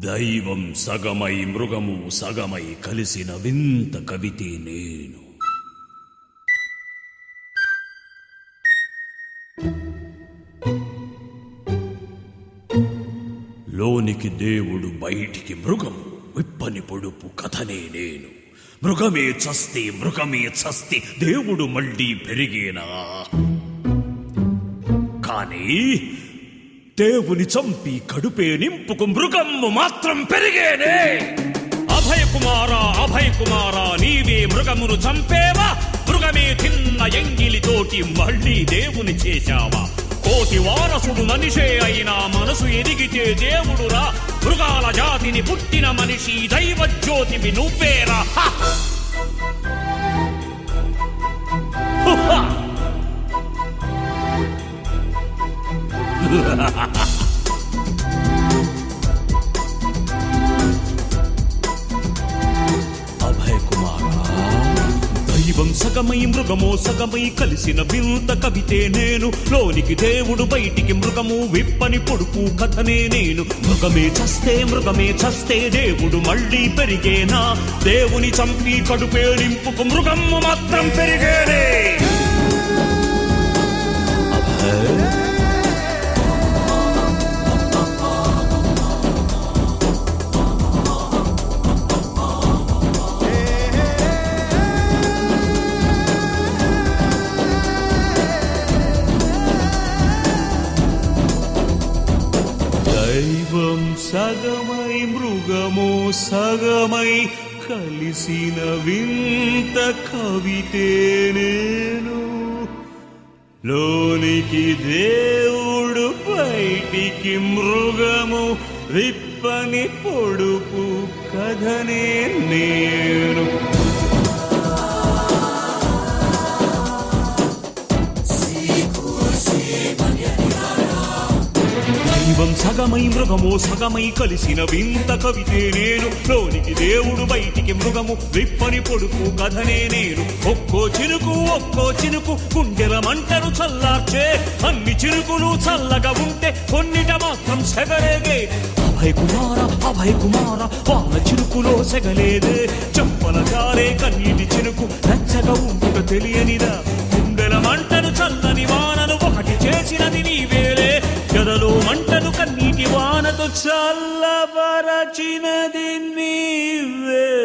దైవం సగమై మృగము సగమై కలిసిన వింత కవితే నేను లోనికి దేవుడు బయటికి మృగము విప్పని పొడుపు కథనే నేను మృగమే చస్తే మృగమే చస్తే దేవుడు మళ్ళీ పెరిగేనా కానీ దేవుని చంపి కడుపే నింపుకు మృగమ్ము మాత్రం పెరిగేనే అభయ కుమారా అభయ కుమారా నీవే మృగమును చంపేవా మృగమే తిన్న ఎంగిలితోటి మళ్ళీ దేవుని చేశావా కోటి వారసుడు మనిషే అయినా మనసు ఎదిగితే దేవుడురా మృగాల జాతిని పుట్టిన మనిషి దైవ జ్యోతివి నువ్వేరా హ! హుహ! అభయ కుమారా దైవం సగమై మృగమో సగమై కలిసిన వింత కవితే నేను లోనికి దేవుడు బయటికి మృగము విప్పని పొడుపు కథనే నేను మృగమే చస్తే మృగమే చస్తే దేవుడు మళ్ళీ పెరిగేనా దేవుని చంపి కడుపే నింపుకు మృగము మాత్రం పెరిగేనే అభయ దైవం సగమై మృగము సగమై కలిసిన వింత కవితే నేను లోనికి దేవుడు బయటికి మృగము విప్పని పొడుపు కథనే నేను దైవం సగమై మృగము సగమై కలిసిన వింత కవితే నేను లోనికి దేవుడు బయటికి మృగము విప్పని పొడుపు కథనే నేను ఒక్కో చినుకు ఒక్కో చినుకు గుండెల మంటను చల్లార్చే అన్ని చినుకులు చల్లగా ఉంటే కొన్నిట మాత్రం సెగరేగే అభయ కుమార అభయ కుమార వాన చినుకులో సెగలేదే చెంపల జారే కన్నీటి చినుకు నచ్చగా ఉంటుట తెలియనిదా గుండెల మంటను చల్లని వానను ఒకటి చేసినది నీవేలే గదలో మంటను కన్నీటి వానతో చల్లబరచినది నీవే